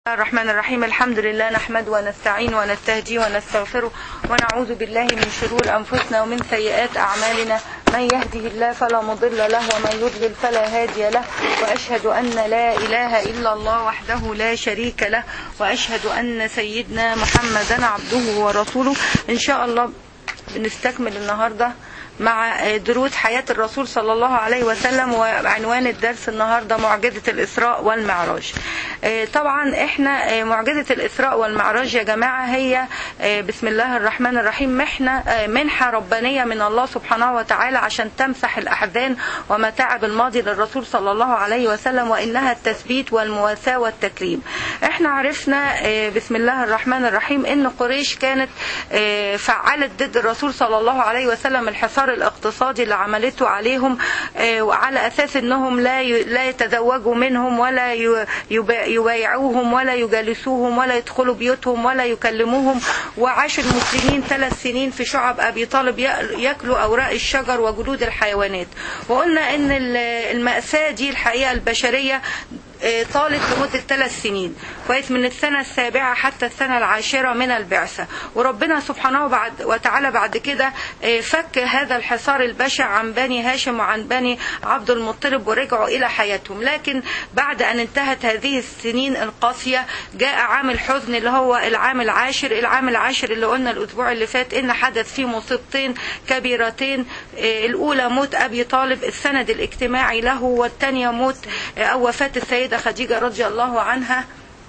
الرحمن الرحيم الحمد لله نحمد ونستعين ونستهدي ونستغفره ونعوذ بالله من شرور أنفسنا ومن سيئات أعمالنا من يهده الله فلا مضل له ومن يضلل فلا هادي له وأشهد أن لا إله إلا الله وحده لا شريك له وأشهد أن سيدنا محمدا عبده ورسوله إن شاء الله بنستكمل النهارده مع دروس حياة الرسول صلى الله عليه وسلم وعنوان الدرس النهاردة معجزة الإسراء والمعراج طبعا احنا معجزة الإسراء والمعراج يا جماعة هي بسم الله الرحمن الرحيم محنة منحة ربانية من الله سبحانه وتعالى عشان تمسح الأحزان ومتاعب الماضي للرسول صلى الله عليه وسلم وإنها التثبيت والمواساة والتكريم احنا عرفنا بسم الله الرحمن الرحيم ان قريش كانت فعلت ضد الرسول صلى الله عليه وسلم الحصار الحصار الاقتصادي اللي عملته عليهم وعلى اساس انهم لا لا يتزوجوا منهم ولا يبايعوهم ولا يجالسوهم ولا يدخلوا بيوتهم ولا يكلموهم وعاش المسلمين ثلاث سنين في شعب ابي طالب ياكلوا اوراق الشجر وجلود الحيوانات وقلنا ان المأساة دي الحقيقة البشرية طالت لمدة ثلاث سنين كويس من السنة السابعة حتى السنة العاشرة من البعثة وربنا سبحانه بعد وتعالى بعد كده فك هذا الحصار البشع عن بني هاشم وعن بني عبد المطلب ورجعوا إلى حياتهم لكن بعد أن انتهت هذه السنين القاسية جاء عام الحزن اللي هو العام العاشر العام العاشر اللي قلنا الأسبوع اللي فات إن حدث فيه مصيبتين كبيرتين الأولى موت أبي طالب السند الاجتماعي له والثانية موت أو وفاة السيدة السيدة خديجة رضي الله عنها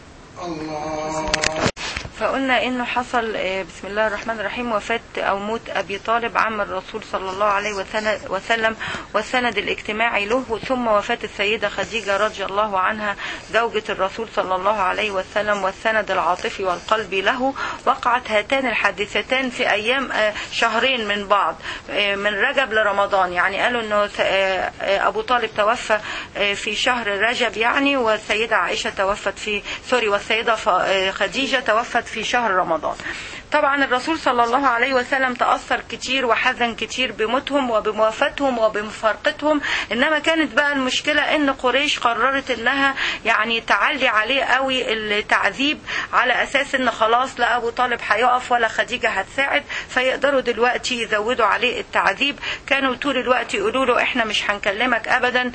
الله فقلنا انه حصل بسم الله الرحمن الرحيم وفاة او موت ابي طالب عم الرسول صلى الله عليه وسلم والسند الاجتماعي له ثم وفاة السيدة خديجة رضي الله عنها زوجة الرسول صلى الله عليه وسلم والسند العاطفي والقلبي له وقعت هاتان الحادثتان في ايام شهرين من بعض من رجب لرمضان يعني قالوا انه ابو طالب توفى في شهر رجب يعني والسيدة عائشة توفت في سوري والسيدة خديجة توفت في شهر رمضان طبعا الرسول صلى الله عليه وسلم تأثر كتير وحزن كتير بموتهم وبموافاتهم وبمفارقتهم انما كانت بقى المشكلة ان قريش قررت انها يعني تعلي عليه قوي التعذيب على اساس ان خلاص لا ابو طالب هيقف ولا خديجة هتساعد فيقدروا دلوقتي يزودوا عليه التعذيب كانوا طول الوقت يقولوا له احنا مش هنكلمك ابدا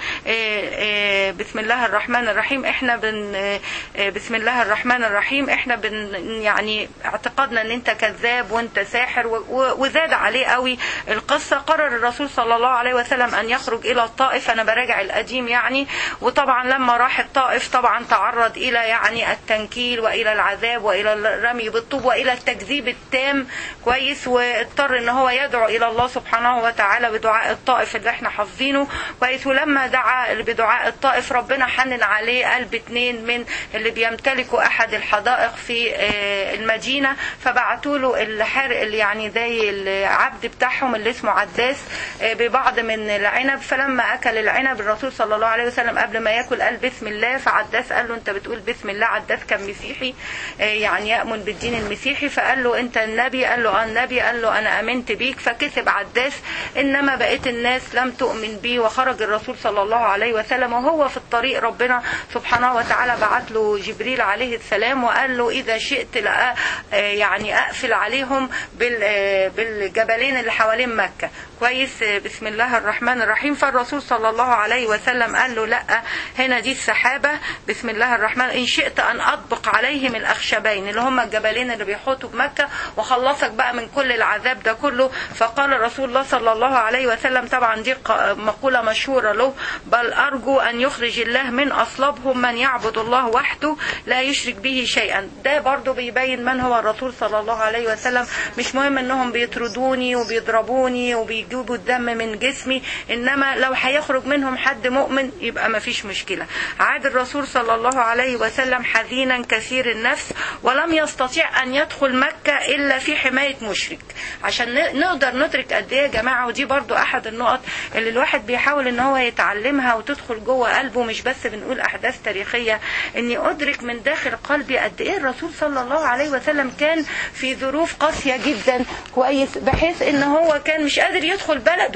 بسم الله الرحمن الرحيم احنا بن بسم الله الرحمن الرحيم احنا بن يعني اعتقدنا ان انت كذاب وانت ساحر وزاد عليه قوي القصه قرر الرسول صلى الله عليه وسلم ان يخرج الى الطائف انا براجع القديم يعني وطبعا لما راح الطائف طبعا تعرض الى يعني التنكيل والى العذاب والى الرمي بالطوب والى التكذيب التام كويس واضطر ان هو يدعو الى الله سبحانه وتعالى بدعاء الطائف اللي احنا حافظينه كويس ولما دعا بدعاء الطائف ربنا حنن عليه قلب اتنين من اللي بيمتلكوا احد الحدائق في المدينه فبعتوا له الحرق اللي يعني زي العبد بتاعهم اللي اسمه عداس ببعض من العنب فلما اكل العنب الرسول صلى الله عليه وسلم قبل ما ياكل قال بسم الله فعداس قال له انت بتقول بسم الله عداس كان مسيحي يعني يامن بالدين المسيحي فقال له انت النبي قال له اه النبي قال له انا امنت بيك فكسب عداس انما بقيه الناس لم تؤمن بيه وخرج الرسول صلى الله عليه وسلم وهو في الطريق ربنا سبحانه وتعالى بعت له جبريل عليه السلام وقال له اذا شئت لأ يعني اقفل عليهم بالجبلين اللي حوالين مكه كويس بسم الله الرحمن الرحيم فالرسول صلى الله عليه وسلم قال له لا هنا دي السحابه بسم الله الرحمن ان شئت ان اطبق عليهم الاخشبين اللي هم الجبلين اللي بيحوطوا بمكه وخلصك بقى من كل العذاب ده كله فقال رسول الله صلى الله عليه وسلم طبعا دي مقوله مشهوره له بل ارجو ان يخرج الله من اصلابهم من يعبد الله وحده لا يشرك به شيئا ده برضو بيبين من هو الرسول صلى الله عليه وسلم مش مهم انهم بيطردوني وبيضربوني وبيجيبوا الدم من جسمي انما لو هيخرج منهم حد مؤمن يبقى ما فيش مشكله عاد الرسول صلى الله عليه وسلم حزينا كثير النفس ولم يستطيع ان يدخل مكه الا في حمايه مشرك عشان نقدر ندرك قد ايه يا جماعه ودي برضو احد النقط اللي الواحد بيحاول ان هو يتعلمها وتدخل جوه قلبه مش بس بنقول احداث تاريخيه اني ادرك من داخل قلبي قد ايه الرسول صلى الله عليه وسلم كان في ظروف قاسية جدا كويس بحيث ان هو كان مش قادر يدخل بلده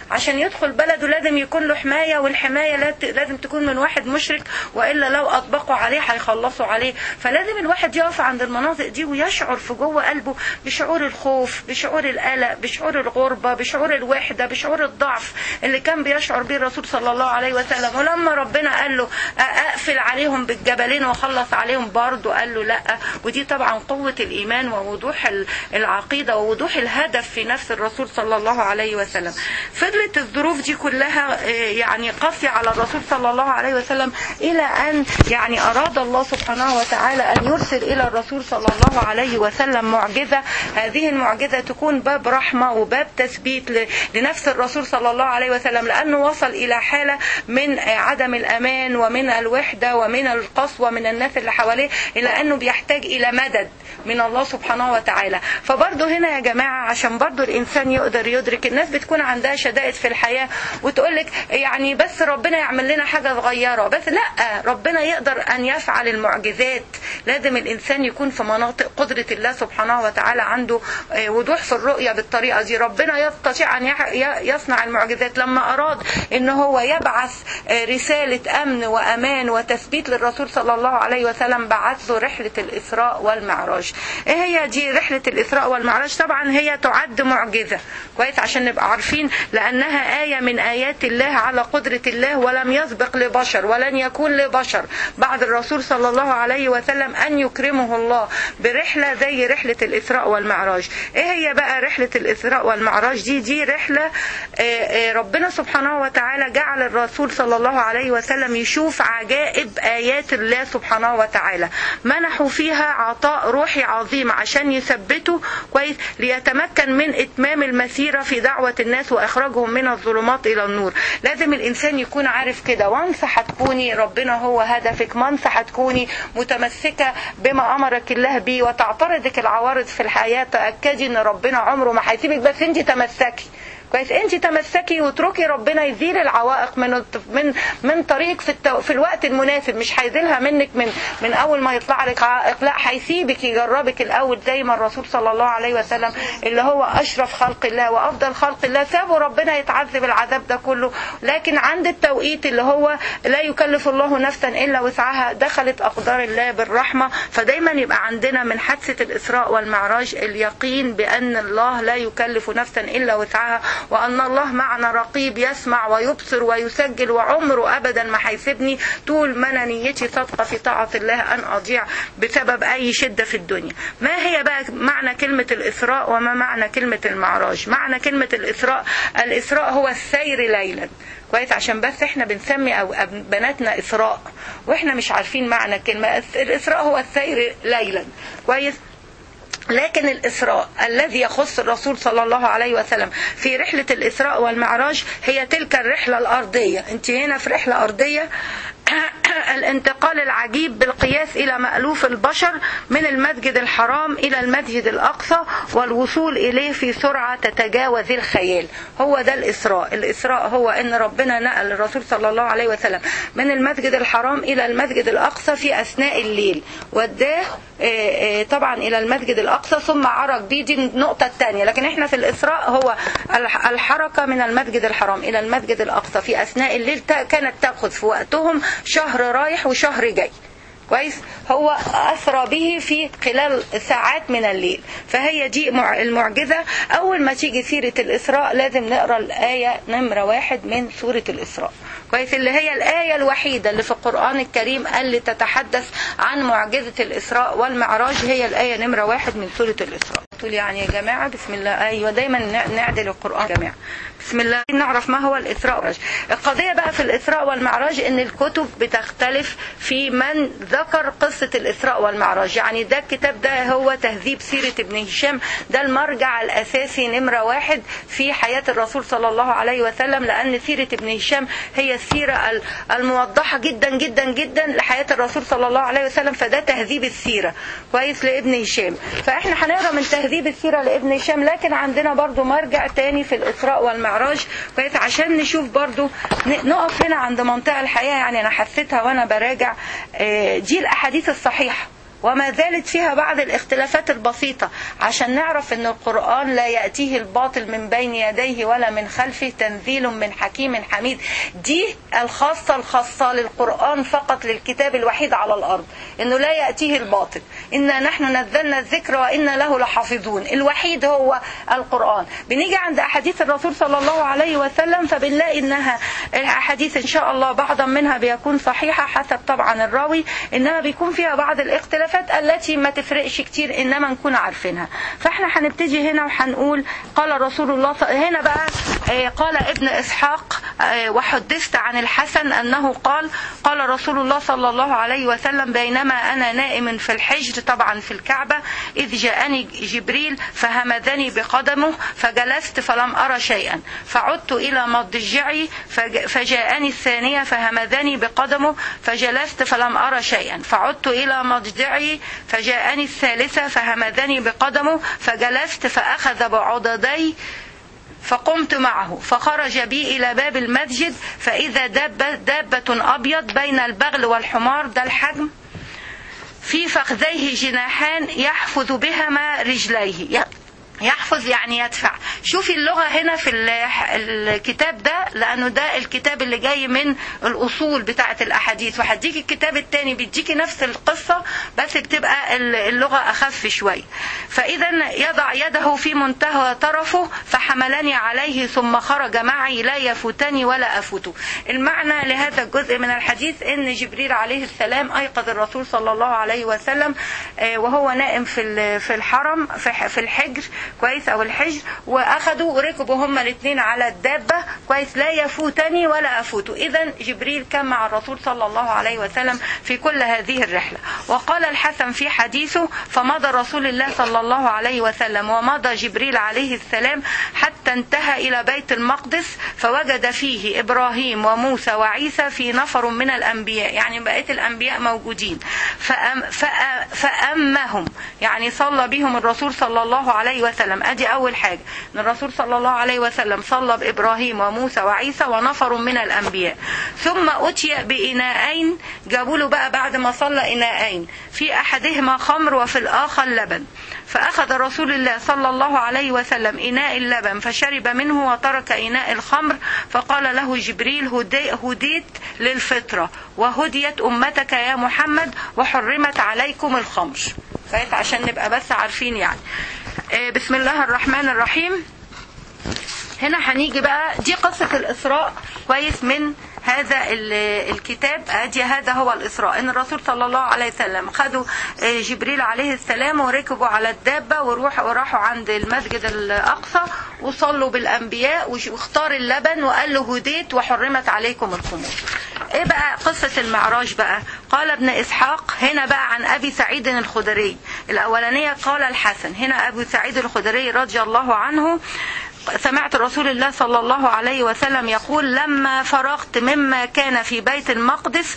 عشان يدخل بلده لازم يكون له حمايه والحمايه لازم تكون من واحد مشرك والا لو اطبقوا عليه هيخلصوا عليه فلازم الواحد يقف عند المناطق دي ويشعر في جوه قلبه بشعور الخوف بشعور القلق بشعور الغربه بشعور الوحده بشعور الضعف اللي كان بيشعر به الرسول صلى الله عليه وسلم ولما ربنا قال له اقفل عليهم بالجبلين واخلص عليهم برضه قال له لا ودي طبعا قوه الايمان ووضوح العقيده ووضوح الهدف في نفس الرسول صلى الله عليه وسلم فضلت الظروف دي كلها يعني قاسيه على الرسول صلى الله عليه وسلم الى ان يعني اراد الله سبحانه وتعالى ان يرسل الى الرسول صلى الله عليه وسلم معجزه هذه المعجزه تكون باب رحمه وباب تثبيت لنفس الرسول صلى الله عليه وسلم لانه وصل الى حاله من عدم الامان ومن الوحده ومن القسوه من الناس اللي حواليه الى انه بيحتاج الى مدد من الله سبحانه وتعالى فبرضه هنا يا جماعه عشان برضه الانسان يقدر يدرك الناس بتكون عندها شدائد في الحياه وتقول لك يعني بس ربنا يعمل لنا حاجه صغيره بس لا ربنا يقدر ان يفعل المعجزات لازم الانسان يكون في مناطق قدره الله سبحانه وتعالى عنده وضوح في الرؤيه بالطريقه دي ربنا يستطيع ان يصنع المعجزات لما اراد ان هو يبعث رساله امن وامان وتثبيت للرسول صلى الله عليه وسلم بعث له رحله الاسراء والمعراج ايه هي دي رحله الاسراء والمعراج طبعا هي تعد معجزه كويس عشان نبقى عارفين لانها ايه من ايات الله على قدره الله ولم يسبق لبشر ولن يكون لبشر بعد الرسول صلى الله عليه وسلم ان يكرمه الله برحله زي رحله الاسراء والمعراج ايه هي بقى رحله الاسراء والمعراج دي دي رحله ربنا سبحانه وتعالى جعل الرسول صلى الله عليه وسلم يشوف عجائب ايات الله سبحانه وتعالى منحوا فيها عطاء روحي عظيم عشان يثبتوا كويس ليتمكن من اتمام المسيره في دعوه الناس واخراجهم من الظلمات الى النور لازم الانسان يكون عارف كده وانسى هتكوني ربنا هو هدفك منسى هتكوني متمسكه بما امرك الله به وتعترضك العوارض في الحياه تاكدي ان ربنا عمره ما هيسيبك بس انت تمسكي كويس انت تمسكي واتركي ربنا يزيل العوائق من من من طريقك في التو... في الوقت المناسب مش هيزيلها منك من من اول ما يطلع لك عائق لا هيسيبك يجربك الاول زي ما الرسول صلى الله عليه وسلم اللي هو اشرف خلق الله وافضل خلق الله سابوا ربنا يتعذب العذاب ده كله لكن عند التوقيت اللي هو لا يكلف الله نفسا الا وسعها دخلت اقدار الله بالرحمه فدايما يبقى عندنا من حادثه الاسراء والمعراج اليقين بان الله لا يكلف نفسا الا وسعها وأن الله معنا رقيب يسمع ويبصر ويسجل وعمره أبدا ما هيسيبني طول ما أنا نيتي صادقة في طاعة الله أن أضيع بسبب أي شدة في الدنيا ما هي بقى معنى كلمة الإسراء وما معنى كلمة المعراج معنى كلمة الإسراء الإسراء هو السير ليلا كويس عشان بس احنا بنسمي أو بناتنا إسراء واحنا مش عارفين معنى كلمة الإسراء هو السير ليلا كويس لكن الإسراء الذي يخص الرسول صلى الله عليه وسلم في رحلة الإسراء والمعراج هي تلك الرحلة الأرضية أنت هنا في رحلة أرضية الانتقال العجيب بالقياس إلى مألوف البشر من المسجد الحرام إلى المسجد الأقصى والوصول إليه في سرعة تتجاوز الخيال هو ده الإسراء الإسراء هو أن ربنا نقل الرسول صلى الله عليه وسلم من المسجد الحرام إلى المسجد الأقصى في أثناء الليل وداه طبعا إلى المسجد الأقصى ثم عرج بيه دي النقطة الثانية لكن احنا في الإسراء هو الحركة من المسجد الحرام إلى المسجد الأقصى في أثناء الليل كانت تأخذ في وقتهم شهر رايح وشهر جاي كويس هو أسرى به في خلال ساعات من الليل فهي دي المعجزة أول ما تيجي سيرة الإسراء لازم نقرأ الآية نمرة واحد من سورة الإسراء كويس اللي هي الآية الوحيدة اللي في القرآن الكريم اللي تتحدث عن معجزة الإسراء والمعراج هي الآية نمرة واحد من سورة الإسراء تقول يعني يا جماعة بسم الله أيوة دايما نعدل القرآن يا جماعة بسم الله نعرف ما هو الإسراء والمعراج القضية بقى في الإسراء والمعراج إن الكتب بتختلف في من ذكر قصة الإسراء والمعراج يعني ده الكتاب ده هو تهذيب سيرة ابن هشام ده المرجع الأساسي نمرة واحد في حياة الرسول صلى الله عليه وسلم لأن سيرة ابن هشام هي السيرة الموضحة جدا جدا جدا لحياة الرسول صلى الله عليه وسلم فده تهذيب السيرة كويس لابن هشام فإحنا هنقرا من تهذيب السيرة لابن هشام لكن عندنا برضو مرجع تاني في الإسراء والمعراج كويس عشان نشوف برضو نقف هنا عند منطقة الحياة يعني أنا حسيتها وأنا براجع دي الأحاديث الصحيحة وما زالت فيها بعض الاختلافات البسيطة عشان نعرف ان القرآن لا يأتيه الباطل من بين يديه ولا من خلفه تنزيل من حكيم حميد دي الخاصة الخاصة للقرآن فقط للكتاب الوحيد على الأرض انه لا يأتيه الباطل إنا نحن نزلنا الذكر وإنا له لحافظون الوحيد هو القرآن بنيجي عند أحاديث الرسول صلى الله عليه وسلم فبنلاقي إنها الأحاديث إن شاء الله بعضا منها بيكون صحيحة حسب طبعا الراوي إنما بيكون فيها بعض الاختلافات التي ما تفرقش كتير إنما نكون عارفينها فإحنا هنبتدي هنا وهنقول قال رسول الله ص- هنا بقى آه، قال ابن إسحاق آه، وحدثت عن الحسن أنه قال قال رسول الله صلى الله عليه وسلم بينما أنا نائم في الحجر طبعا في الكعبة إذ جاءني جبريل فهمذني بقدمه فجلست فلم أرى شيئا فعدت إلى مضجعي فج- فجاءني الثانية فهمذني بقدمه فجلست فلم أرى شيئا فعدت إلى مضجعي فجاءني الثالثة فهمذني بقدمه فجلست فأخذ بعضدي فقمت معه فخرج بي إلى باب المسجد فإذا دابة, دابة أبيض بين البغل والحمار ده الحجم في فخذيه جناحان يحفظ بهما رجليه يحفظ يعني يدفع شوفي اللغة هنا في ال- الكتاب ده لأنه ده الكتاب اللي جاي من الأصول بتاعة الأحاديث وهديك الكتاب التاني بيديكي نفس القصة بس بتبقى ال- اللغة أخف شوية فإذا يضع يده في منتهى طرفه فحملني عليه ثم خرج معي لا يفوتني ولا أفوته المعنى لهذا الجزء من الحديث أن جبريل عليه السلام أيقظ الرسول صلى الله عليه وسلم آه، وهو نائم في ال- في الحرم في ح- في الحجر كويس او الحجر واخدوا وركبوا هما الاثنين على الدابه كويس لا يفوتني ولا افوته اذا جبريل كان مع الرسول صلى الله عليه وسلم في كل هذه الرحله وقال الحسن في حديثه فمضى رسول الله صلى الله عليه وسلم ومضى جبريل عليه السلام حتى انتهى الى بيت المقدس فوجد فيه ابراهيم وموسى وعيسى في نفر من الانبياء يعني بقيه الانبياء موجودين فأم فأ- فامهم يعني صلى بهم الرسول صلى الله عليه وسلم ادي اول حاجه ان الرسول صلى الله عليه وسلم صلى بابراهيم وموسى وعيسى ونفر من الانبياء ثم اتي باناءين جابوا له بقى بعد ما صلى اناءين في احدهما خمر وفي الاخر لبن فاخذ رسول الله صلى الله عليه وسلم اناء اللبن فشرب منه وترك اناء الخمر فقال له جبريل هدي- هديت للفطره وهديت امتك يا محمد وحرمت عليكم الخمر كويس عشان نبقى بس عارفين يعني آه، بسم الله الرحمن الرحيم هنا هنيجي بقى دي قصة الإسراء كويس من هذا ال- الكتاب ادي هذا هو الاسراء ان الرسول صلى الله عليه وسلم خدوا آه، جبريل عليه السلام وركبوا على الدابه وروحوا وراحوا عند المسجد الاقصى وصلوا بالانبياء وش- واختار اللبن وقال له هديت وحرمت عليكم الخمور ايه بقى قصة المعراج بقى قال ابن اسحاق هنا بقى عن ابي سعيد الخدري الاولانية قال الحسن هنا ابو سعيد الخدري رضي الله عنه سمعت رسول الله صلى الله عليه وسلم يقول لما فرغت مما كان في بيت المقدس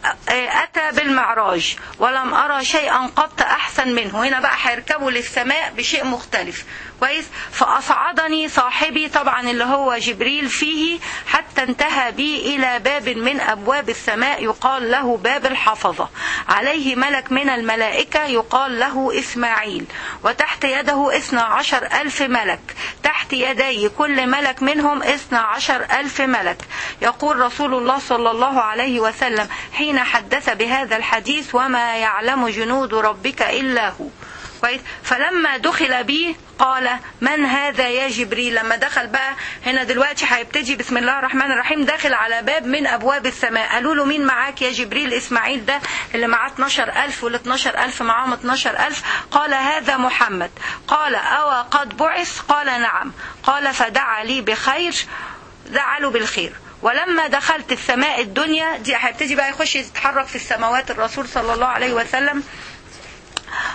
أتى بالمعراج ولم أرى شيئا قط أحسن منه هنا بقى هيركبوا للسماء بشيء مختلف كويس فأصعدني صاحبي طبعا اللي هو جبريل فيه حتى انتهى بي إلى باب من أبواب السماء يقال له باب الحفظة عليه ملك من الملائكة يقال له إسماعيل وتحت يده اثنا عشر ألف ملك تحت يدي كل ملك منهم اثنا عشر ألف ملك يقول رسول الله صلى الله عليه وسلم حين حدث بهذا الحديث وما يعلم جنود ربك إلا هو كويس فلما دخل بي قال من هذا يا جبريل لما دخل بقى هنا دلوقتي هيبتدي بسم الله الرحمن الرحيم داخل على باب من ابواب السماء قالوا له مين معاك يا جبريل اسماعيل ده اللي معاه 12000 وال 12000 معاهم 12000 قال هذا محمد قال أو قد بعث قال نعم قال فدعا لي بخير دعا له بالخير ولما دخلت السماء الدنيا دي هيبتدي بقى يخش يتحرك في السماوات الرسول صلى الله عليه وسلم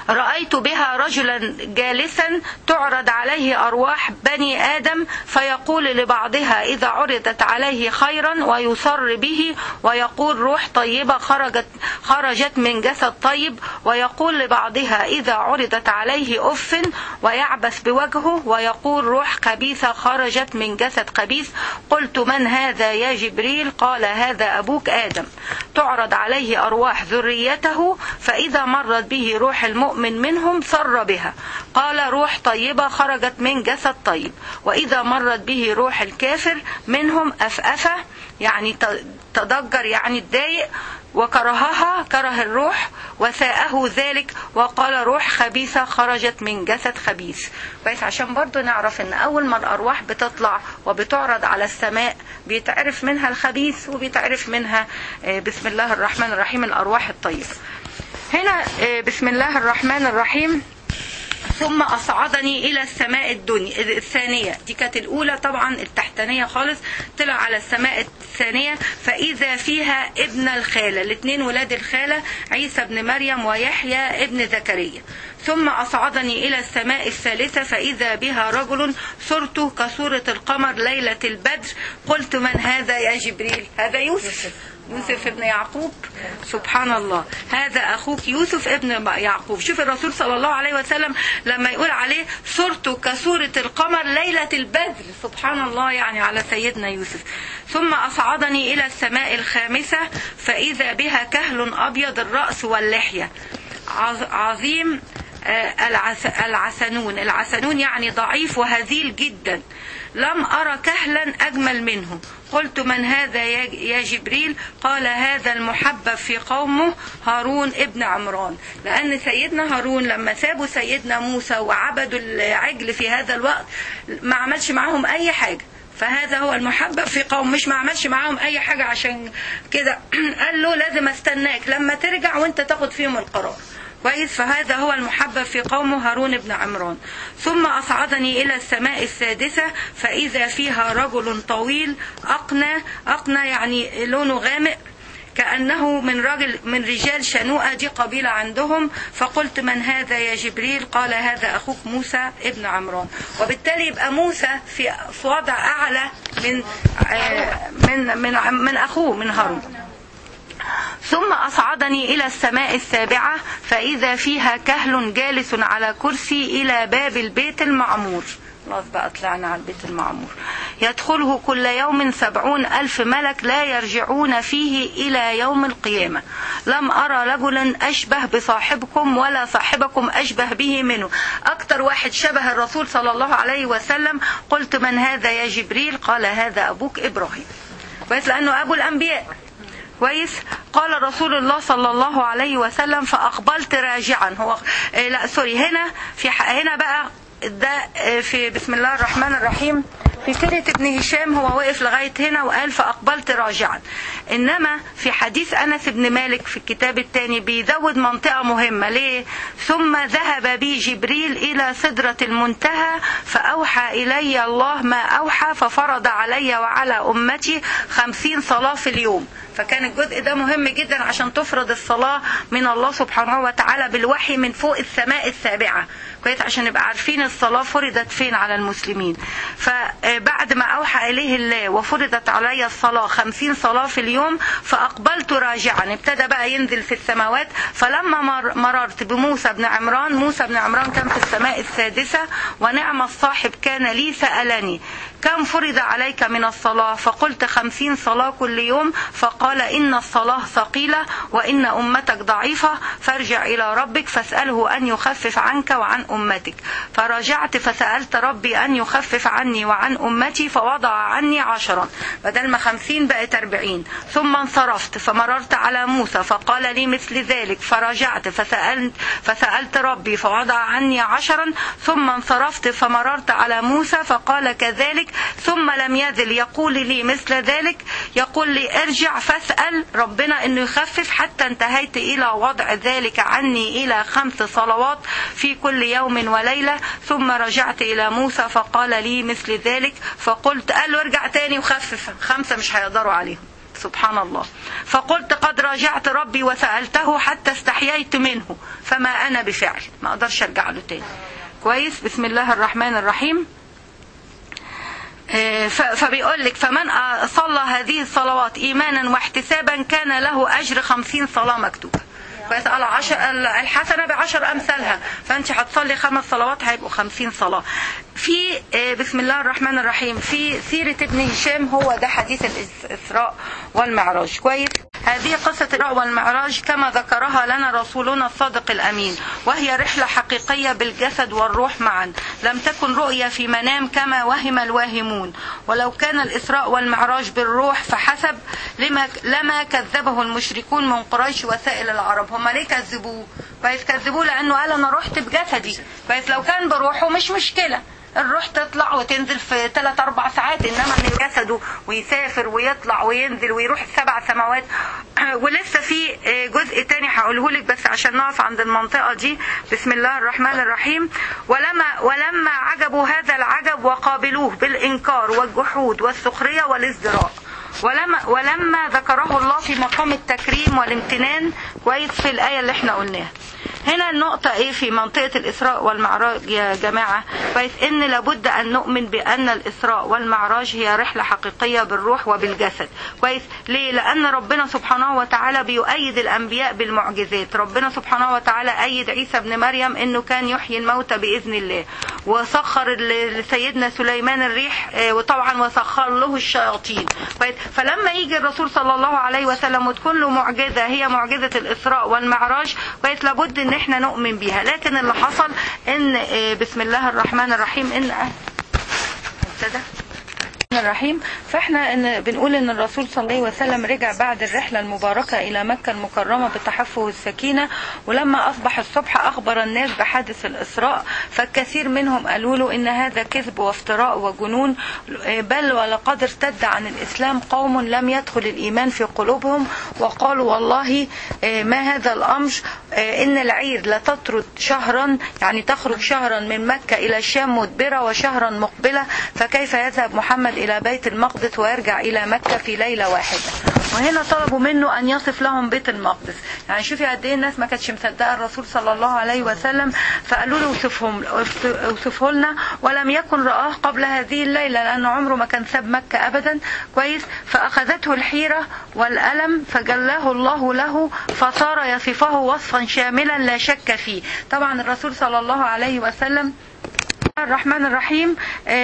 رأيت بها رجلا جالسا تعرض عليه أرواح بني آدم فيقول لبعضها إذا عرضت عليه خيرا ويصر به ويقول روح طيبة خرجت خرجت من جسد طيب ويقول لبعضها إذا عرضت عليه أف ويعبث بوجهه ويقول روح خبيثة خرجت من جسد خبيث قلت من هذا يا جبريل قال هذا أبوك آدم تعرض عليه أرواح ذريته فإذا مرت به روح المؤمن منهم سر بها قال روح طيبة خرجت من جسد طيب وإذا مرت به روح الكافر منهم أفأفة يعني تضجر يعني اتضايق وكرهها كره الروح وساءه ذلك وقال روح خبيثة خرجت من جسد خبيث كويس عشان برضو نعرف ان اول ما الارواح بتطلع وبتعرض على السماء بيتعرف منها الخبيث وبيتعرف منها بسم الله الرحمن الرحيم الارواح الطيبة هنا بسم الله الرحمن الرحيم ثم أصعدني إلى السماء الدنيا الثانية دي كانت الأولى طبعا التحتانية خالص طلع على السماء الثانية فإذا فيها ابن الخالة الاثنين ولاد الخالة عيسى بن مريم ويحيى ابن زكريا ثم أصعدني إلى السماء الثالثة فإذا بها رجل صورته كصورة القمر ليلة البدر قلت من هذا يا جبريل هذا يوسف يوسف ابن يعقوب سبحان الله هذا أخوك يوسف ابن يعقوب شوف الرسول صلى الله عليه وسلم لما يقول عليه صورته كصورة القمر ليلة البدر سبحان الله يعني على سيدنا يوسف ثم أصعدني إلى السماء الخامسة فإذا بها كهل أبيض الرأس واللحية عظيم العسنون العسنون يعني ضعيف وهزيل جدا لم أرى كهلا أجمل منه قلت من هذا يا جبريل قال هذا المحبب في قومه هارون ابن عمران لأن سيدنا هارون لما سابوا سيدنا موسى وعبدوا العجل في هذا الوقت ما عملش معهم أي حاجة فهذا هو المحبب في قوم مش ما عملش معاهم اي حاجة عشان كده قال له لازم استناك لما ترجع وانت تاخد فيهم القرار كويس فهذا هو المحبب في قومه هارون بن عمران ثم أصعدني إلى السماء السادسة فإذا فيها رجل طويل أقنى أقنى يعني لونه غامق كأنه من رجل من رجال شنوءة دي قبيلة عندهم فقلت من هذا يا جبريل قال هذا أخوك موسى ابن عمران وبالتالي يبقى موسى في في وضع أعلى من من من, من أخوه من هارون ثم أصعدني إلى السماء السابعة فإذا فيها كهل جالس على كرسي إلى باب البيت المعمور خلاص بقى طلعنا على البيت المعمور يدخله كل يوم سبعون ألف ملك لا يرجعون فيه إلى يوم القيامة لم أرى رجلا أشبه بصاحبكم ولا صاحبكم أشبه به منه أكتر واحد شبه الرسول صلى الله عليه وسلم قلت من هذا يا جبريل قال هذا أبوك إبراهيم كويس لأنه أبو الأنبياء كويس قال رسول الله صلى الله عليه وسلم فأقبلت راجعا هو إيه لا سوري هنا في هنا بقى ده في بسم الله الرحمن الرحيم في سيرة ابن هشام هو وقف لغاية هنا وقال فأقبلت راجعا إنما في حديث أنس بن مالك في الكتاب الثاني بيزود منطقة مهمة ليه ثم ذهب بي جبريل إلى سدرة المنتهى فأوحى إلي الله ما أوحى ففرض علي وعلى أمتي خمسين صلاة في اليوم فكان الجزء ده مهم جدا عشان تفرض الصلاة من الله سبحانه وتعالى بالوحي من فوق السماء السابعة كويس عشان نبقى عارفين الصلاة فرضت فين على المسلمين فبعد ما أوحى إليه الله وفرضت علي الصلاة خمسين صلاة في اليوم فأقبلت راجعا ابتدى بقى ينزل في السماوات فلما مر مررت بموسى بن عمران موسى بن عمران كان في السماء السادسة ونعم الصاحب كان لي سألني كم فرض عليك من الصلاة فقلت خمسين صلاة كل يوم فقال إن الصلاة ثقيلة وإن أمتك ضعيفة فارجع إلى ربك فاسأله أن يخفف عنك وعن أمتك فرجعت فسألت ربي أن يخفف عني وعن أمتي فوضع عني عشرا بدل ما خمسين بقت أربعين ثم انصرفت فمررت على موسى فقال لي مثل ذلك فرجعت فسألت, فسألت ربي فوضع عني عشرا ثم انصرفت فمررت على موسى فقال كذلك ثم لم يزل يقول لي مثل ذلك يقول لي ارجع فاسأل ربنا انه يخفف حتى انتهيت الى وضع ذلك عني الى خمس صلوات في كل يوم وليلة ثم رجعت الى موسى فقال لي مثل ذلك فقلت قال له ارجع تاني وخفف خمسة مش هيقدروا عليهم سبحان الله فقلت قد راجعت ربي وسألته حتى استحييت منه فما أنا بفعل ما أقدرش أرجع له تاني كويس بسم الله الرحمن الرحيم فبيقول لك فمن صلى هذه الصلوات إيمانا واحتسابا كان له أجر خمسين صلاة مكتوبة كويس قال عشر الحسنة بعشر أمثالها فأنت هتصلي خمس صلوات هيبقوا خمسين صلاة في بسم الله الرحمن الرحيم في سيرة ابن هشام هو ده حديث الإسراء والمعراج كويس هذه قصة الإسراء والمعراج كما ذكرها لنا رسولنا الصادق الأمين وهي رحلة حقيقية بالجسد والروح معا لم تكن رؤية في منام كما وهم الواهمون ولو كان الإسراء والمعراج بالروح فحسب لما, لما كذبه المشركون من قريش وسائل العرب هم ليه كذبوه كويس كذبوه لأنه قال أنا رحت بجسدي كويس لو كان بروحه مش مشكلة الروح تطلع وتنزل في 3 4 ساعات انما من جسده ويسافر ويطلع وينزل ويروح السبع سماوات ولسه في جزء تاني هقوله لك بس عشان نقف عند المنطقه دي بسم الله الرحمن الرحيم ولما ولما عجبوا هذا العجب وقابلوه بالانكار والجحود والسخريه والازدراء ولما ولما ذكره الله في مقام التكريم والامتنان كويس في الايه اللي احنا قلناها هنا النقطة ايه في منطقة الإسراء والمعراج يا جماعة كويس إن لابد أن نؤمن بأن الإسراء والمعراج هي رحلة حقيقية بالروح وبالجسد كويس ليه لأن ربنا سبحانه وتعالى بيؤيد الأنبياء بالمعجزات ربنا سبحانه وتعالى أيد عيسى ابن مريم إنه كان يحيي الموتى بإذن الله وسخر لسيدنا سليمان الريح وطبعا وسخر له الشياطين كويس فلما يجي الرسول صلى الله عليه وسلم وتكون له معجزة هي معجزة الإسراء والمعراج كويس لابد ان احنا نؤمن بيها لكن اللي حصل ان بسم الله الرحمن الرحيم ان ابتدى الرحيم فاحنا إن بنقول ان الرسول صلى الله عليه وسلم رجع بعد الرحله المباركه الى مكه المكرمه بالتحفه والسكينه ولما اصبح الصبح اخبر الناس بحادث الاسراء فالكثير منهم قالوا له ان هذا كذب وافتراء وجنون بل ولقد ارتد عن الاسلام قوم لم يدخل الايمان في قلوبهم وقالوا والله ما هذا الامر ان العير لا تطرد شهرا يعني تخرج شهرا من مكه الى الشام مدبره وشهرا مقبله فكيف يذهب محمد إلى بيت المقدس ويرجع إلى مكة في ليلة واحدة وهنا طلبوا منه أن يصف لهم بيت المقدس يعني شوفي قد إيه الناس ما كانتش مصدقة الرسول صلى الله عليه وسلم فقالوا له اوصفهم اوصفه لنا ولم يكن رآه قبل هذه الليلة لأنه عمره ما كان ساب مكة أبدا كويس فأخذته الحيرة والألم فجلاه الله له فصار يصفه وصفا شاملا لا شك فيه طبعا الرسول صلى الله عليه وسلم الرحمن الرحيم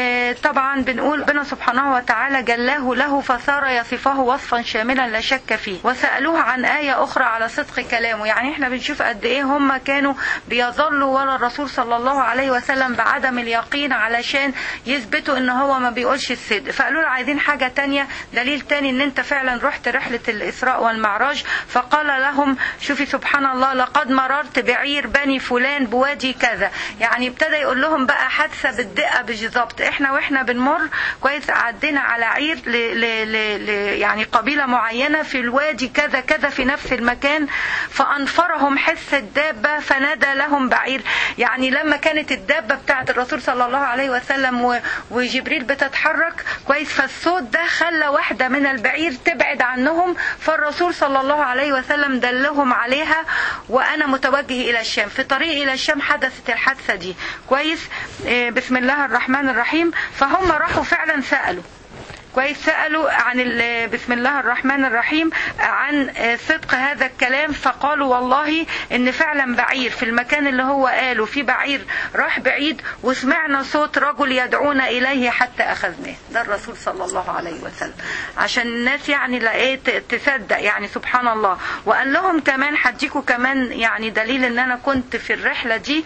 طبعا بنقول ربنا سبحانه وتعالى جلاه له فصار يصفه وصفا شاملا لا شك فيه وسألوه عن آية أخرى على صدق كلامه يعني احنا بنشوف قد ايه هم كانوا بيظلوا ورا الرسول صلى الله عليه وسلم بعدم اليقين علشان يثبتوا ان هو ما بيقولش الصدق فقالوا له عايزين حاجة تانية دليل تاني ان انت فعلا رحت رحلة الإسراء والمعراج فقال لهم شوفي سبحان الله لقد مررت بعير بني فلان بوادي كذا يعني ابتدى يقول لهم بقى حادثه بالدقه بالظبط احنا واحنا بنمر كويس عدينا على عير ل ل ل ل يعني قبيله معينه في الوادي كذا كذا في نفس المكان فانفرهم حس الدابه فنادى لهم بعير يعني لما كانت الدابه بتاعه الرسول صلى الله عليه وسلم وجبريل بتتحرك كويس فالصوت ده خلى واحده من البعير تبعد عنهم فالرسول صلى الله عليه وسلم دلهم عليها وانا متوجه الى الشام في طريق الى الشام حدثت الحادثه دي كويس بسم الله الرحمن الرحيم فهم راحوا فعلا سألوا كويس سألوا عن بسم الله الرحمن الرحيم عن صدق هذا الكلام فقالوا والله ان فعلا بعير في المكان اللي هو قاله في بعير راح بعيد وسمعنا صوت رجل يدعونا اليه حتى اخذناه ده الرسول صلى الله عليه وسلم عشان الناس يعني لقيت تصدق يعني سبحان الله وقال لهم كمان هديكوا كمان يعني دليل ان انا كنت في الرحله دي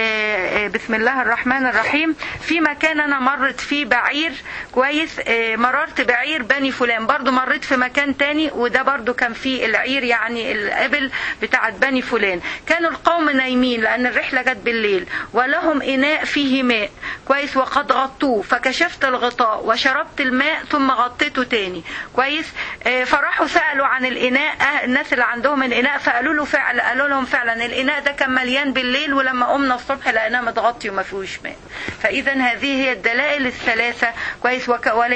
بسم الله الرحمن الرحيم في مكان انا مرت فيه بعير كويس مررت بعير بني فلان برضو مريت في مكان تاني وده برضو كان فيه العير يعني الابل بتاعت بني فلان كانوا القوم نايمين لان الرحلة جت بالليل ولهم اناء فيه ماء كويس وقد غطوه فكشفت الغطاء وشربت الماء ثم غطيته تاني كويس فراحوا سألوا عن الاناء الناس اللي عندهم الاناء فقالوا له فعلا قالوا لهم فعلا الاناء ده كان مليان بالليل ولما قمنا الصبح لقيناه متغطي وما فيهوش ماء فاذا هذه هي الدلائل الثلاثة كويس ولهذا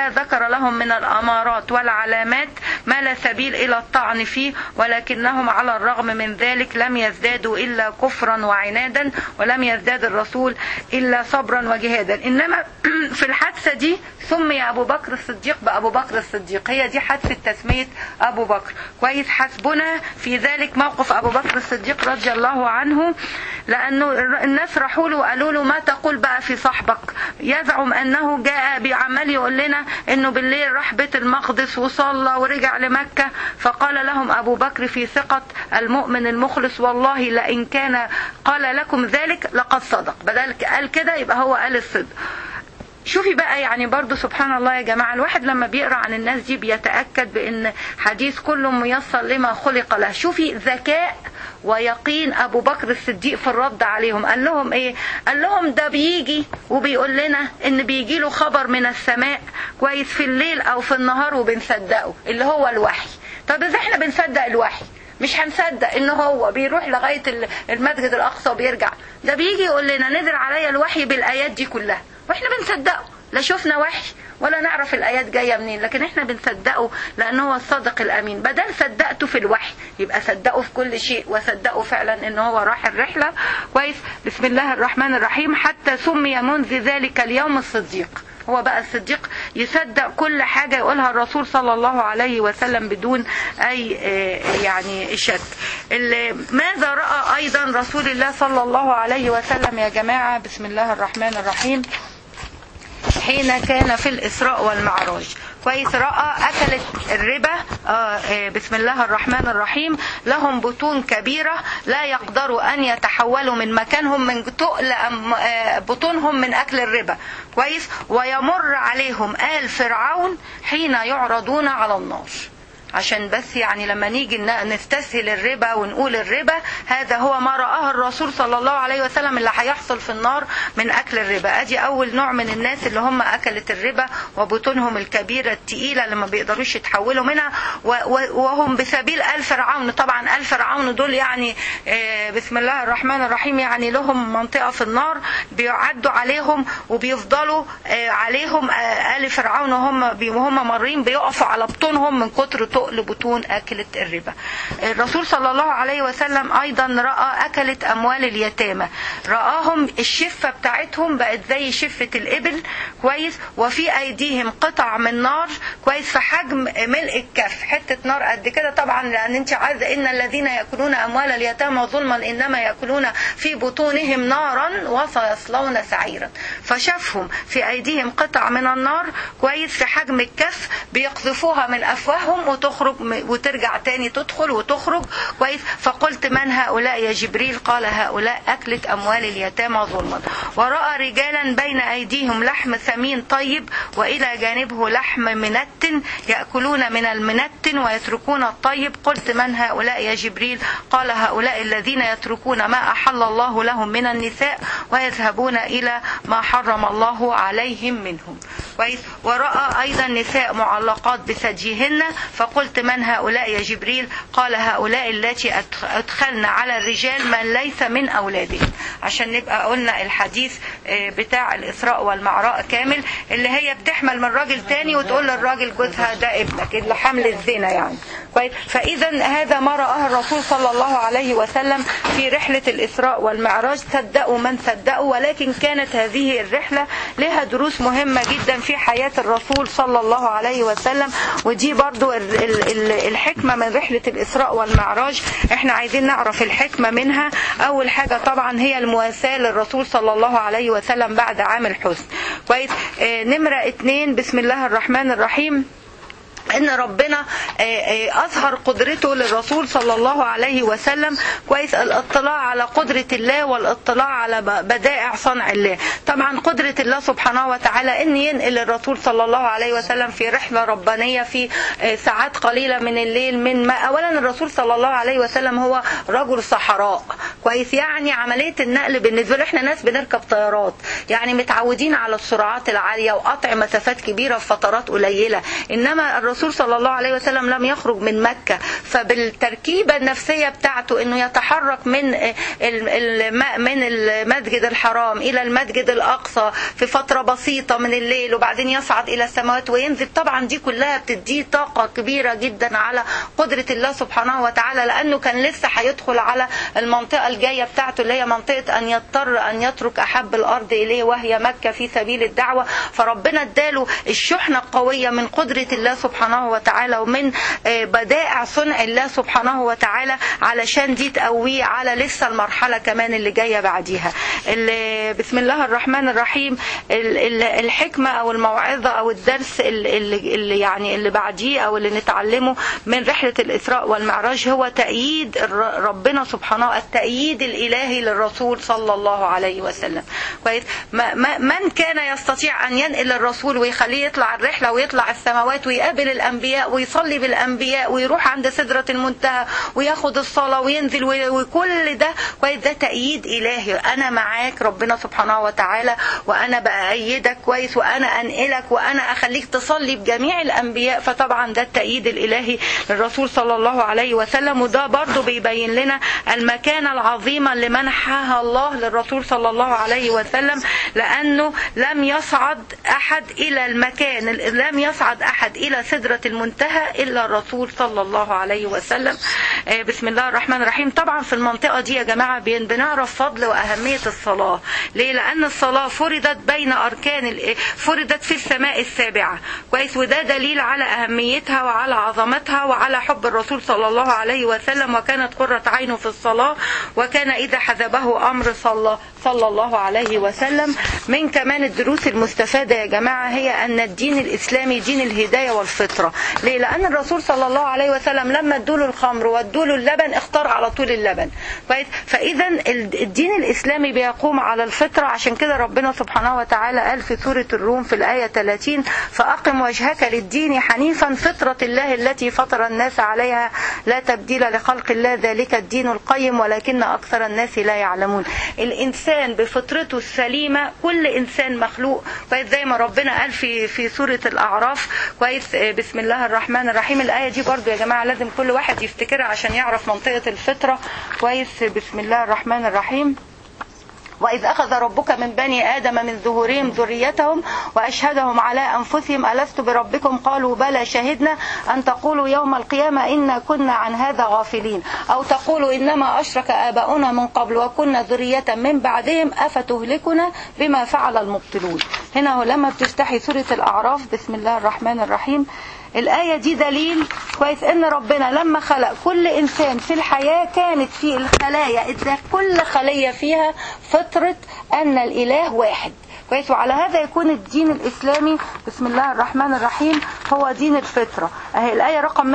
تعالى ذكر لهم من الأمارات والعلامات ما لا سبيل إلى الطعن فيه ولكنهم على الرغم من ذلك لم يزدادوا إلا كفرا وعنادا ولم يزداد الرسول إلا صبرا وجهادا إنما في الحادثة دي سمي أبو بكر الصديق بأبو بكر الصديق هي دي حادثة تسمية أبو بكر كويس حسبنا في ذلك موقف أبو بكر الصديق رضي الله عنه لأنه الناس راحوا له وقالوا له ما تقول بقى في صاحبك يزعم أنه جاء بعمل يقول لنا أنه بالليل راح بيت المقدس وصلى ورجع لمكة فقال لهم أبو بكر في ثقة المؤمن المخلص والله لئن كان قال لكم ذلك لقد صدق بدل قال كده يبقى هو قال الصدق شوفي بقى يعني برضو سبحان الله يا جماعة الواحد لما بيقرأ عن الناس دي بيتأكد بأن حديث كل ميسر لما خلق له شوفي ذكاء ويقين أبو بكر الصديق في الرد عليهم قال لهم إيه قال لهم ده بيجي وبيقول لنا إن بيجي له خبر من السماء كويس في الليل أو في النهار وبنصدقه اللي هو الوحي طب إذا إحنا بنصدق الوحي مش هنصدق ان هو بيروح لغايه المسجد الاقصى وبيرجع ده بيجي يقول لنا نزل عليا الوحي بالايات دي كلها واحنا بنصدقه لا شفنا وحي ولا نعرف الايات جايه منين لكن احنا بنصدقه لان هو الصادق الامين بدل صدقته في الوحي يبقى صدقه في كل شيء وصدقه فعلا ان هو راح الرحله كويس بسم الله الرحمن الرحيم حتى سمي منذ ذلك اليوم الصديق هو بقى الصديق يصدق كل حاجة يقولها الرسول صلى الله عليه وسلم بدون أي يعني شك ماذا رأى أيضا رسول الله صلى الله عليه وسلم يا جماعة بسم الله الرحمن الرحيم حين كان في الإسراء والمعراج كويس رأى أكلت الربا آه بسم الله الرحمن الرحيم لهم بطون كبيرة لا يقدروا أن يتحولوا من مكانهم من تقل آه بطونهم من أكل الربا كويس ويمر عليهم آل فرعون حين يعرضون على النار عشان بس يعني لما نيجي نستسهل الربا ونقول الربا هذا هو ما رآه الرسول صلى الله عليه وسلم اللي هيحصل في النار من أكل الربا أدي أول نوع من الناس اللي هم أكلت الربا وبطونهم الكبيرة التقيلة اللي ما بيقدروش يتحولوا منها وهم بسبيل آل فرعون طبعا آل فرعون دول يعني بسم الله الرحمن الرحيم يعني لهم منطقة في النار بيعدوا عليهم وبيفضلوا عليهم آل فرعون وهم وهم مارين بيقفوا على بطونهم من كتر تقل بطون أكلة الربا الرسول صلى الله عليه وسلم أيضا رأى أكلة أموال اليتامى رآهم الشفة بتاعتهم بقت زي شفة الإبل كويس وفي أيديهم قطع من نار كويس في حجم ملء الكف حتة نار قد كده طبعا لأن أنت عايزة إن الذين يأكلون أموال اليتامى ظلما إنما يأكلون في بطونهم نارا وسيصلون سعيرا فشافهم في أيديهم قطع من النار كويس في حجم الكف بيقذفوها من أفواههم وتخرج وترجع تاني تدخل وتخرج كويس فقلت من هؤلاء يا جبريل قال هؤلاء أكلة أموال اليتامى ظلما ورأى رجالا بين أيديهم لحم ثمين طيب وإلى جانبه لحم منت يأكلون من المنت ويتركون الطيب قلت من هؤلاء يا جبريل قال هؤلاء الذين يتركون ما أحل الله لهم من النساء ويذهبون إلى ما حرم الله عليهم منهم كويس ورأى أيضا نساء معلقات بثديهن فقلت من هؤلاء يا جبريل قال هؤلاء التي أدخلن على الرجال من ليس من أولادهم عشان نبقى قلنا الحديث بتاع الإسراء والمعراء كامل اللي هي بتحمل من راجل تاني وتقول للراجل جوزها ده ابنك اللي حمل الزنا يعني كويس فإذا هذا ما رآه الرسول صلى الله عليه وسلم في رحلة الإسراء والمعراج صدقوا من صدقوا ولكن كانت هذه الرحلة لها دروس مهمة جدا في حياة الرسول صلى الله عليه وسلم ودي برضو الحكمة من رحلة الإسراء والمعراج احنا عايزين نعرف الحكمة منها أول حاجة طبعا هي المواساة للرسول صلى الله عليه وسلم بعد عام الحزن كويس اه نمرة اتنين بسم الله الرحمن الرحيم ان ربنا اظهر قدرته للرسول صلى الله عليه وسلم كويس الاطلاع على قدرة الله والاطلاع على بدائع صنع الله طبعا قدرة الله سبحانه وتعالى ان ينقل الرسول صلى الله عليه وسلم في رحلة ربانية في ساعات قليلة من الليل من ما اولا الرسول صلى الله عليه وسلم هو رجل صحراء كويس يعني عمليه النقل بالنسبه له احنا ناس بنركب طيارات يعني متعودين على السرعات العاليه وقطع مسافات كبيره في فترات قليله انما الرسول صلى الله عليه وسلم لم يخرج من مكه فبالتركيبه النفسيه بتاعته انه يتحرك من من المسجد الحرام الى المسجد الاقصى في فتره بسيطه من الليل وبعدين يصعد الى السماوات وينزل طبعا دي كلها بتديه طاقه كبيره جدا على قدره الله سبحانه وتعالى لانه كان لسه هيدخل على المنطقه الجايه بتاعته اللي هي منطقه ان يضطر ان يترك احب الارض اليه وهي مكه في سبيل الدعوه فربنا اداله الشحنه القويه من قدره الله سبحانه وتعالى ومن بدائع صنع الله سبحانه وتعالى علشان دي تقويه على لسه المرحله كمان اللي جايه بعديها بسم الله الرحمن الرحيم الحكمه او الموعظه او الدرس اللي, اللي يعني اللي بعديه او اللي نتعلمه من رحله الاسراء والمعراج هو تأييد ربنا سبحانه التأييد الالهي للرسول صلى الله عليه وسلم كويس من كان يستطيع ان ينقل الرسول ويخليه يطلع الرحله ويطلع السماوات ويقابل الانبياء ويصلي بالانبياء ويروح عند سدره المنتهى وياخد الصلاه وينزل وكل ده كويس ده تأييد الهي انا معاك ربنا سبحانه وتعالى وانا بأيدك كويس وانا انقلك وانا اخليك تصلي بجميع الانبياء فطبعا ده التأييد الالهي للرسول صلى الله عليه وسلم وده برضه بيبين لنا المكانه العظيمه اللي منحها الله للرسول صلى الله عليه وسلم لانه لم يصعد احد الى المكان لم يصعد احد الى سدره المنتهى الا الرسول صلى الله عليه وسلم بسم الله الرحمن الرحيم طبعا في المنطقه دي يا جماعه بنعرف فضل واهميه الصلاه ليه لان الصلاه فرضت بين اركان فرضت في السماء السابعه كويس وده دليل على اهميتها وعلى عظمتها وعلى حب الرسول صلى الله عليه وسلم وكانت قرة عينه في الصلاة وكان إذا حذبه أمر صلى صلى الله عليه وسلم من كمان الدروس المستفادة يا جماعة هي أن الدين الإسلامي دين الهداية والفطرة ليه؟ لأن الرسول صلى الله عليه وسلم لما ادوله الخمر وادوله اللبن اختار على طول اللبن كويس فإذا الدين الإسلامي بيقوم على الفطرة عشان كده ربنا سبحانه وتعالى قال في سورة الروم في الآية 30 فأقم وجهك للدين حنيفا فطرة الله التي فطر الناس عليها لا تبديل لخلق الله ذلك الدين القيم ولكن أكثر الناس لا يعلمون الإنسان بفطرته السليمة كل إنسان مخلوق كويس زي ما ربنا قال في في سورة الأعراف كويس بسم الله الرحمن الرحيم الآية دي برضو يا جماعة لازم كل واحد يفتكرها عشان يعرف منطقة الفطرة كويس بسم الله الرحمن الرحيم وإذ أخذ ربك من بني آدم من ظهورهم ذريتهم وأشهدهم على أنفسهم ألست بربكم قالوا بلى شهدنا أن تقولوا يوم القيامة إنا كنا عن هذا غافلين أو تقولوا إنما أشرك آباؤنا من قبل وكنا ذرية من بعدهم أفتهلكنا بما فعل المبطلون هنا لما بتفتحي سورة الأعراف بسم الله الرحمن الرحيم الآية دي دليل كويس إن ربنا لما خلق كل إنسان في الحياة كانت في الخلايا إذا كل خلية فيها فطرة أن الإله واحد كويس وعلى هذا يكون الدين الإسلامي بسم الله الرحمن الرحيم هو دين الفطرة أهي الآية رقم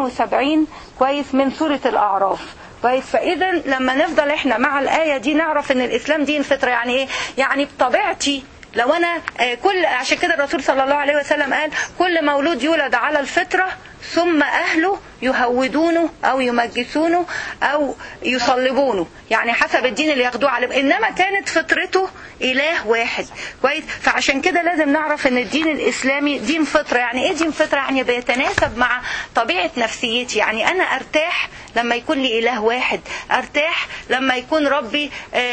172 كويس من سورة الأعراف كويس فإذا لما نفضل إحنا مع الآية دي نعرف إن الإسلام دين فطرة يعني إيه؟ يعني بطبيعتي لو انا كل عشان كده الرسول صلى الله عليه وسلم قال كل مولود يولد على الفطره ثم اهله يهودونه او يمجسونه او يصلبونه يعني حسب الدين اللي ياخدوه عليه انما كانت فطرته اله واحد كويس فعشان كده لازم نعرف ان الدين الاسلامي دين فطره يعني ايه دين فطره يعني بيتناسب مع طبيعه نفسيتي يعني انا ارتاح لما يكون لي اله واحد ارتاح لما يكون ربي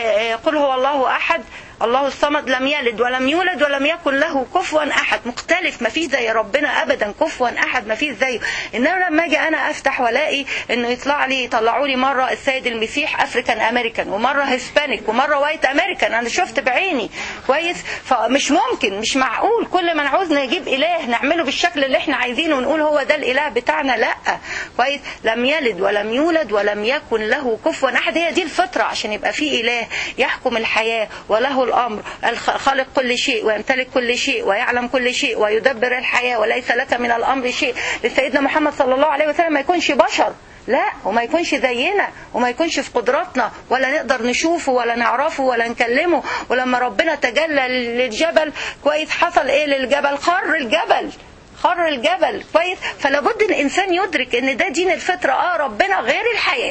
قل هو الله احد الله الصمد لم يلد ولم يولد ولم يكن له كفوا احد مختلف ما فيش زي ربنا ابدا كفوا احد ما فيش زيه انما لما اجي انا افتح والاقي انه يطلع لي يطلعوا لي مره السيد المسيح افريكان امريكان ومره هسبانيك ومره وايت امريكان انا شفت بعيني كويس فمش ممكن مش معقول كل ما نعوز نجيب اله نعمله بالشكل اللي احنا عايزينه ونقول هو ده الاله بتاعنا لا كويس لم يلد ولم يولد ولم يكن له كفوا احد هي دي الفطره عشان يبقى في اله يحكم الحياه وله الامر خالق كل شيء ويمتلك كل شيء ويعلم كل شيء ويدبر الحياه وليس لك من الامر شيء لسيدنا محمد صلى الله عليه وسلم ما يكونش بشر لا وما يكونش زينا وما يكونش في قدراتنا ولا نقدر نشوفه ولا نعرفه ولا نكلمه ولما ربنا تجلى للجبل كويس حصل ايه للجبل خر الجبل خر الجبل كويس فلابد الانسان يدرك ان ده دين الفطره اه ربنا غير الحياه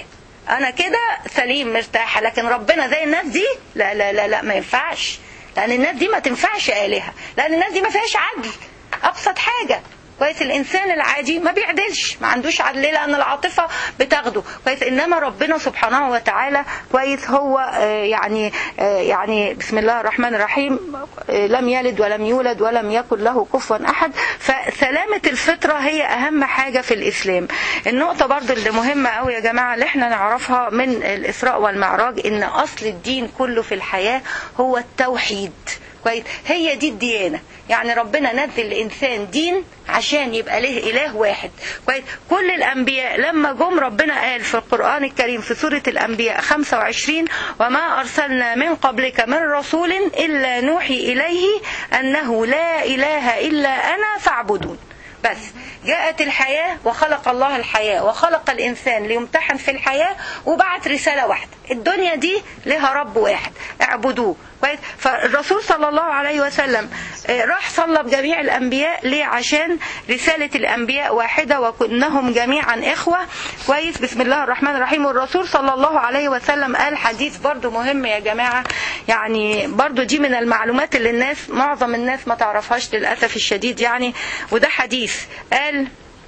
انا كده سليم مرتاحه لكن ربنا زي الناس دي لا لا لا لا ما ينفعش لان الناس دي ما تنفعش الهه لان الناس دي ما فيهاش عدل ابسط حاجه كويس الانسان العادي ما بيعدلش ما عندوش عدل ليه لان العاطفه بتاخده كويس انما ربنا سبحانه وتعالى كويس هو آه، يعني آه، يعني بسم الله الرحمن الرحيم آه، لم يلد ولم يولد ولم يكن له كفوا احد فسلامه الفطره هي اهم حاجه في الاسلام النقطه برضو اللي مهمه قوي يا جماعه اللي احنا نعرفها من الاسراء والمعراج ان اصل الدين كله في الحياه هو التوحيد كويس هي دي الديانه يعني ربنا نزل الانسان دين عشان يبقى له اله واحد كويس كل الانبياء لما جم ربنا قال في القران الكريم في سوره الانبياء 25 وما ارسلنا من قبلك من رسول الا نوحي اليه انه لا اله الا انا فاعبدون بس جاءت الحياة وخلق الله الحياة وخلق الإنسان ليمتحن في الحياة وبعت رسالة واحدة الدنيا دي لها رب واحد اعبدوه كويس فالرسول صلى الله عليه وسلم آه، راح صلى بجميع الأنبياء ليه عشان رسالة الأنبياء واحدة وكنهم جميعا إخوة كويس بسم الله الرحمن الرحيم والرسول صلى الله عليه وسلم قال حديث برضو مهم يا جماعة يعني برضو دي من المعلومات اللي الناس معظم الناس ما تعرفهاش للأسف الشديد يعني وده حديث قال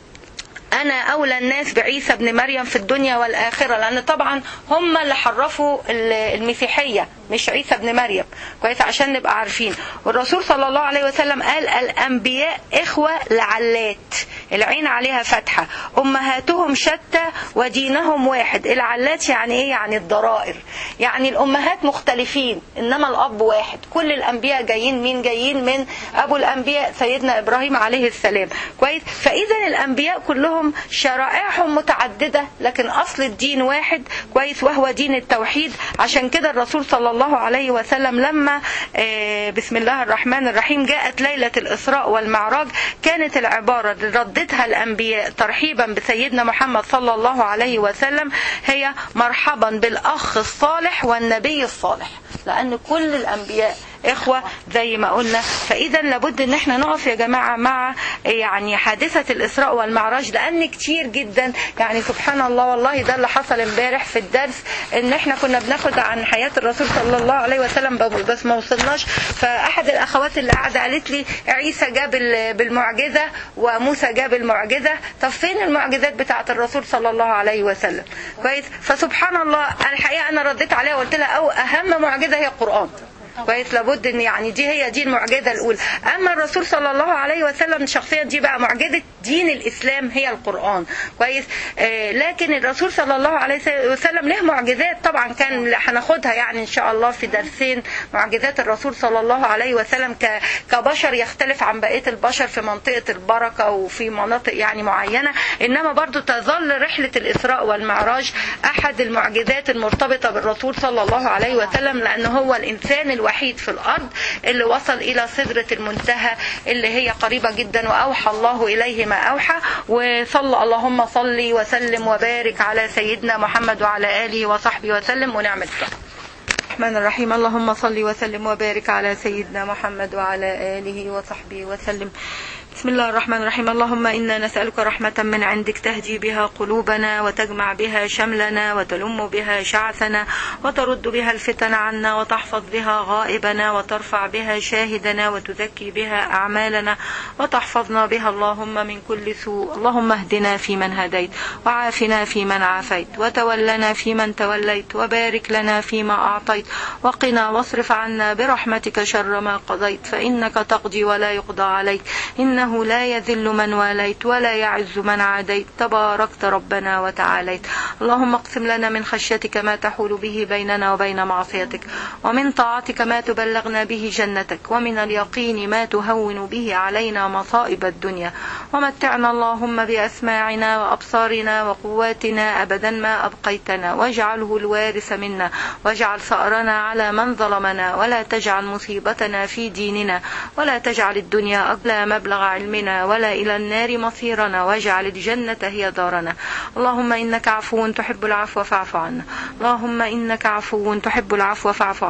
أنا أولى الناس بعيسى ابن مريم في الدنيا والآخرة لأن طبعا هم اللي حرفوا المسيحية مش عيسى ابن مريم كويس عشان نبقى عارفين والرسول صلى الله عليه وسلم قال الأنبياء إخوة لعلات العين عليها فتحة أمهاتهم شتى ودينهم واحد العلات يعني إيه يعني الضرائر يعني الأمهات مختلفين إنما الأب واحد كل الأنبياء جايين مين جايين من أبو الأنبياء سيدنا إبراهيم عليه السلام كويس فإذا الأنبياء كلهم شرائعهم متعددة لكن أصل الدين واحد كويس وهو دين التوحيد عشان كده الرسول صلى الله عليه وسلم لما آه، بسم الله الرحمن الرحيم جاءت ليلة الإسراء والمعراج كانت العبارة اللي ردتها الأنبياء ترحيبا بسيدنا محمد صلى الله عليه وسلم هي مرحبا بالأخ الصالح والنبي الصالح لأن كل الأنبياء إخوة زي ما قلنا فإذا لابد إن احنا نقف يا جماعة مع يعني حادثة الإسراء والمعراج لأن كتير جدا يعني سبحان الله والله ده اللي حصل امبارح في الدرس إن احنا كنا بناخد عن حياة الرسول صلى الله عليه وسلم بس ما وصلناش فأحد الأخوات اللي قاعدة قالت لي عيسى جاب ال- بالمعجزة وموسى جاب المعجزة طب فين المعجزات بتاعة الرسول صلى الله عليه وسلم كويس فسبحان الله الحقيقة أنا رديت عليها وقلت لها أو أهم معجزة هي القرآن كويس لابد ان يعني دي هي دي المعجزه الاولى اما الرسول صلى الله عليه وسلم الشخصيه دي بقى معجزه دين الاسلام هي القران كويس آه لكن الرسول صلى الله عليه وسلم له معجزات طبعا كان هناخدها يعني ان شاء الله في درسين معجزات الرسول صلى الله عليه وسلم ك- كبشر يختلف عن بقيه البشر في منطقه البركه وفي مناطق يعني معينه انما برضو تظل رحله الاسراء والمعراج احد المعجزات المرتبطه بالرسول صلى الله عليه وسلم لان هو الانسان الوحيد في الارض اللي وصل الى سدره المنتهى اللي هي قريبه جدا واوحى الله اليه ما اوحى وصلى اللهم صل وسلم وبارك على سيدنا محمد وعلى اله وصحبه وسلم ونعم الصلاه الرحمن الرحيم اللهم صل وسلم وبارك على سيدنا محمد وعلى آله وصحبه وسلم بسم الله الرحمن الرحيم اللهم إنا نسألك رحمة من عندك تهدي بها قلوبنا وتجمع بها شملنا وتلم بها شعثنا وترد بها الفتن عنا وتحفظ بها غائبنا وترفع بها شاهدنا وتزكي بها أعمالنا وتحفظنا بها اللهم من كل سوء اللهم اهدنا فيمن هديت وعافنا فيمن عافيت وتولنا فيمن توليت وبارك لنا فيما أعطيت وقنا واصرف عنا برحمتك شر ما قضيت فإنك تقضي ولا يقضى عليك إنه لا يذل من واليت ولا يعز من عاديت تباركت ربنا وتعاليت اللهم اقسم لنا من خشيتك ما تحول به بيننا وبين معصيتك ومن طاعتك ما تبلغنا به جنتك ومن اليقين ما تهون به علينا مصائب الدنيا ومتعنا اللهم بأسماعنا وأبصارنا وقواتنا أبدا ما أبقيتنا واجعله الوارث منا واجعل ثأرنا على من ظلمنا ولا تجعل مصيبتنا في ديننا ولا تجعل الدنيا أغلى مبلغ علمنا ولا إلى النار مصيرنا واجعل الجنة هي دارنا اللهم إنك عفو تحب العفو فاعف عنا اللهم إنك عفو تحب العفو فاعف عنا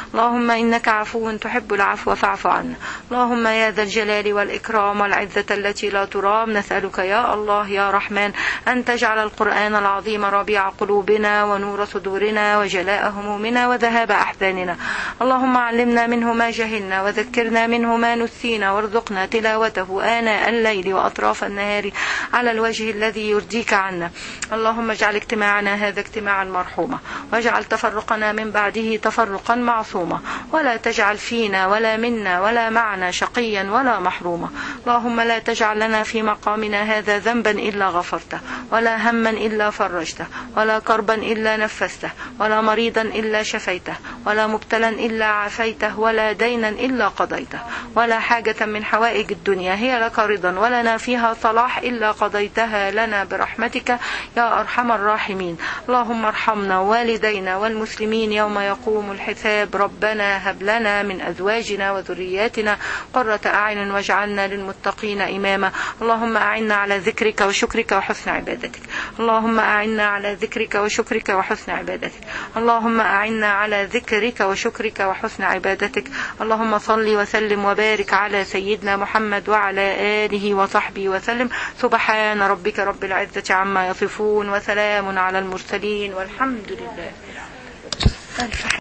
اللهم إنك عفو تحب العفو فاعف عنا اللهم يا ذا الجلال والإكرام والعزة التي لا ترام نسألك يا الله يا رحمن أن تجعل القرآن العظيم ربيع قلوبنا ونور صدورنا وجلاء همومنا وذهاب أحزاننا اللهم علمنا منه ما جهلنا وذكرنا منه ما نسينا وارزقنا تلاوته آناء الليل وأطراف النهار على الوجه الذي يرضيك عنا اللهم اجعل اجتماعنا هذا اجتماعا مرحوما واجعل تفرقنا من بعده تفرقا معصوما ولا تجعل فينا ولا منا ولا معنا شقيا ولا محروما اللهم لا تجعل لنا في مقامنا هذا ذنبا إلا غفرته ولا هما إلا فرجته ولا كربا إلا نفسته ولا مريضا إلا شفيته ولا مبتلا إلا عافيته ولا دينا إلا قضيته ولا حاجة من حوائج الدنيا هي لك رضا ولنا فيها صلاح إلا قضيتها لنا برحمتك يا أرحم الراحمين اللهم ارحمنا والدينا والمسلمين يوم يقوم الحساب ربنا هب لنا من أزواجنا وذرياتنا قرة أعين واجعلنا للمتقين إماما اللهم أعنا على ذكرك وشكرك وحسن عبادتك اللهم أعنا على ذكرك وشكرك وحسن عبادتك اللهم أعنا على ذكرك وشكرك وحسن عبادتك اللهم صل وسلم وبارك على سيدنا محمد وعلى آله وصحبه وسلم سبحان ربك رب العزة عما يصفون وسلام على المرسلين والحمد لله